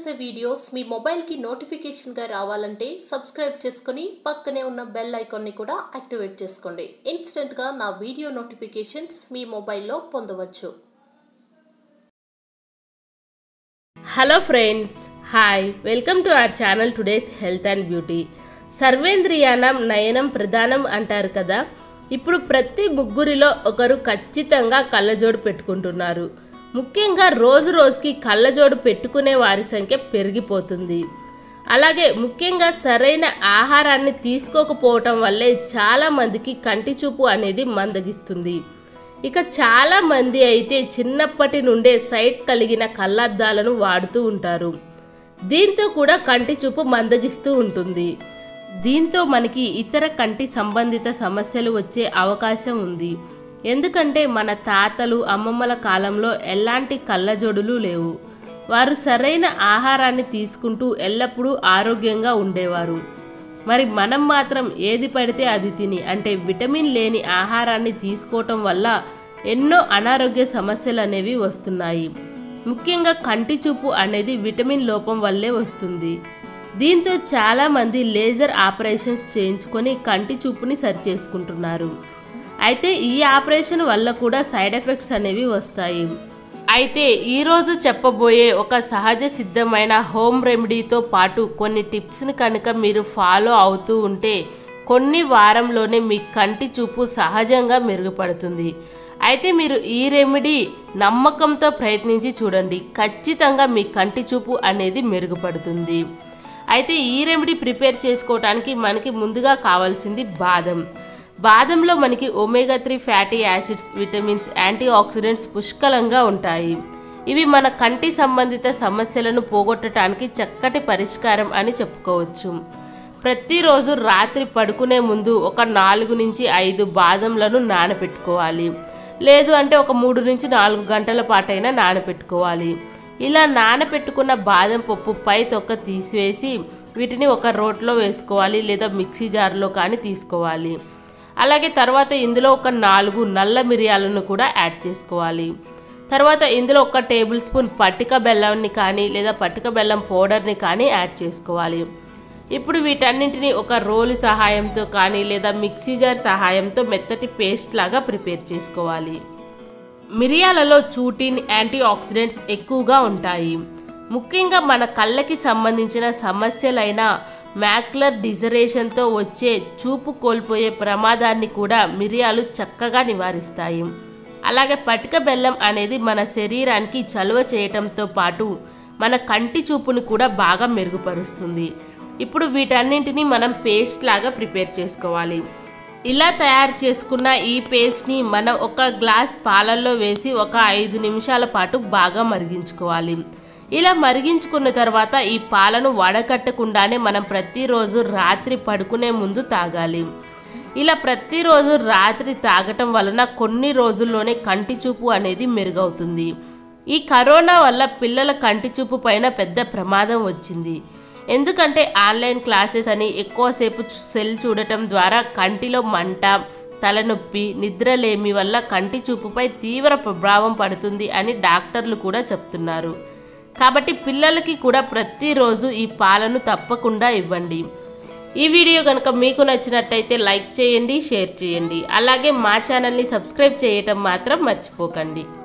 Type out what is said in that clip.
చేసే వీడియోస్ మీ మొబైల్కి నోటిఫికేషన్గా రావాలంటే సబ్స్క్రైబ్ చేసుకొని పక్కనే ఉన్న బెల్ ఐకాన్ని కూడా యాక్టివేట్ చేసుకోండి ఇన్స్టెంట్గా నా వీడియో నోటిఫికేషన్స్ మీ మొబైల్లో పొందవచ్చు hello friends hi welcome to our channel today's health and beauty సర్వేంద్రియానం నయనం ప్రధానం అంటారు కదా ఇప్పుడు ప్రతి ముగ్గురిలో ఒకరు ఖచ్చితంగా కళ్ళజోడు పెట్టుకుంటున్నారు ముఖ్యంగా రోజు రోజుకి కళ్ళజోడు పెట్టుకునే వారి సంఖ్య పెరిగిపోతుంది అలాగే ముఖ్యంగా సరైన ఆహారాన్ని తీసుకోకపోవటం వల్లే చాలా మందికి కంటి చూపు అనేది మందగిస్తుంది ఇక చాలా మంది అయితే చిన్నప్పటి నుండే సైట్ కలిగిన కళ్ళద్దాలను వాడుతూ ఉంటారు దీంతో కూడా కంటి చూపు మందగిస్తూ ఉంటుంది దీంతో మనకి ఇతర కంటి సంబంధిత సమస్యలు వచ్చే అవకాశం ఉంది ఎందుకంటే మన తాతలు అమ్మమ్మల కాలంలో ఎలాంటి కళ్ళజోడులు లేవు వారు సరైన ఆహారాన్ని తీసుకుంటూ ఎల్లప్పుడూ ఆరోగ్యంగా ఉండేవారు మరి మనం మాత్రం ఏది పడితే అది తిని అంటే విటమిన్ లేని ఆహారాన్ని తీసుకోవటం వల్ల ఎన్నో అనారోగ్య సమస్యలు అనేవి వస్తున్నాయి ముఖ్యంగా కంటి చూపు అనేది విటమిన్ లోపం వల్లే వస్తుంది దీంతో చాలామంది లేజర్ ఆపరేషన్స్ చేయించుకొని కంటి చూపుని సరి చేసుకుంటున్నారు అయితే ఈ ఆపరేషన్ వల్ల కూడా సైడ్ ఎఫెక్ట్స్ అనేవి వస్తాయి అయితే ఈరోజు చెప్పబోయే ఒక సహజ సిద్ధమైన హోమ్ రెమెడీతో పాటు కొన్ని టిప్స్ని కనుక మీరు ఫాలో అవుతూ ఉంటే కొన్ని వారంలోనే మీ కంటి చూపు సహజంగా మెరుగుపడుతుంది అయితే మీరు ఈ రెమెడీ నమ్మకంతో ప్రయత్నించి చూడండి ఖచ్చితంగా మీ కంటి చూపు అనేది మెరుగుపడుతుంది అయితే ఈ రెమెడీ ప్రిపేర్ చేసుకోవడానికి మనకి ముందుగా కావాల్సింది బాదం బాదంలో మనకి omega three fatty acids vitamins antioxidants పుష్కలంగా ఉంటాయి ఇవి మన కంటి సంబంధిత సమస్యలను పోగొట్టడానికి చక్కటి పరిష్కారం అని చెప్పుకోవచ్చు ప్రతిరోజు రాత్రి పడుకునే ముందు ఒక నాలుగు నుంచి ఐదు బాదంలను నానబెట్టుకోవాలి లేదు అంటే ఒక మూడు నుంచి నాలుగు గంటల పాటైనా నానబెట్టుకోవాలి ఇలా నానబెట్టుకున్న బాదం పప్పు పై తొక్క తీసివేసి వీటిని ఒక రోట్లో వేసుకోవాలి లేదా మిక్సీ జార్లో కానీ తీసుకోవాలి అలాగే తర్వాత ఇందులో ఒక నాలుగు నల్ల మిరియాలను కూడా యాడ్ చేసుకోవాలి తర్వాత ఇందులో ఒక టేబుల్ స్పూన్ పట్టిక బెల్లాన్ని కానీ లేదా పట్టిక బెల్లం పౌడర్ని కానీ యాడ్ చేసుకోవాలి ఇప్పుడు వీటన్నింటిని ఒక రోలు సహాయంతో కానీ లేదా మిక్సీ జార్ సహాయంతో మెత్తటి పేస్ట్ లాగా ప్రిపేర్ చేసుకోవాలి మిరియాలలో చూటిన్ యాంటీ ఆక్సిడెంట్స్ ఎక్కువగా ఉంటాయి ముఖ్యంగా మన కళ్ళకి సంబంధించిన సమస్యలైన మ్యాక్లర్ డిజరేషన్తో వచ్చే చూపు కోల్పోయే ప్రమాదాన్ని కూడా మిరియాలు చక్కగా నివారిస్తాయి అలాగే పటిక బెల్లం అనేది మన శరీరానికి చలువ చేయటంతో పాటు మన కంటి చూపుని కూడా బాగా మెరుగుపరుస్తుంది ఇప్పుడు వీటన్నింటినీ మనం పేస్ట్ లాగా ప్రిపేర్ చేసుకోవాలి ఇలా తయారు చేసుకున్న ఈ పేస్ట్ని మనం ఒక గ్లాస్ పాలల్లో వేసి ఒక ఐదు నిమిషాల పాటు బాగా మరిగించుకోవాలి ఇలా మరిగించుకున్న తర్వాత ఈ పాలను వడకట్టకుండానే మనం ప్రతిరోజు రాత్రి పడుకునే ముందు తాగాలి ఇలా ప్రతిరోజు రాత్రి తాగటం వలన కొన్ని రోజుల్లోనే కంటి చూపు అనేది మెరుగవుతుంది ఈ కరోనా వల్ల పిల్లల కంటి చూపు పైన పెద్ద ప్రమాదం వచ్చింది ఎందుకంటే ఆన్లైన్ క్లాసెస్ అని ఎక్కువసేపు సెల్ చూడటం ద్వారా కంటిలో మంట తలనొప్పి నిద్రలేమి వల్ల కంటి చూపుపై తీవ్ర ప్రభావం పడుతుంది అని డాక్టర్లు కూడా చెప్తున్నారు కాబట్టి పిల్లలకి కూడా ప్రతిరోజు ఈ పాలను తప్పకుండా ఇవ్వండి ఈ వీడియో కనుక మీకు నచ్చినట్టయితే లైక్ చేయండి షేర్ చేయండి అలాగే మా ఛానల్ని సబ్స్క్రైబ్ చేయటం మాత్రం మర్చిపోకండి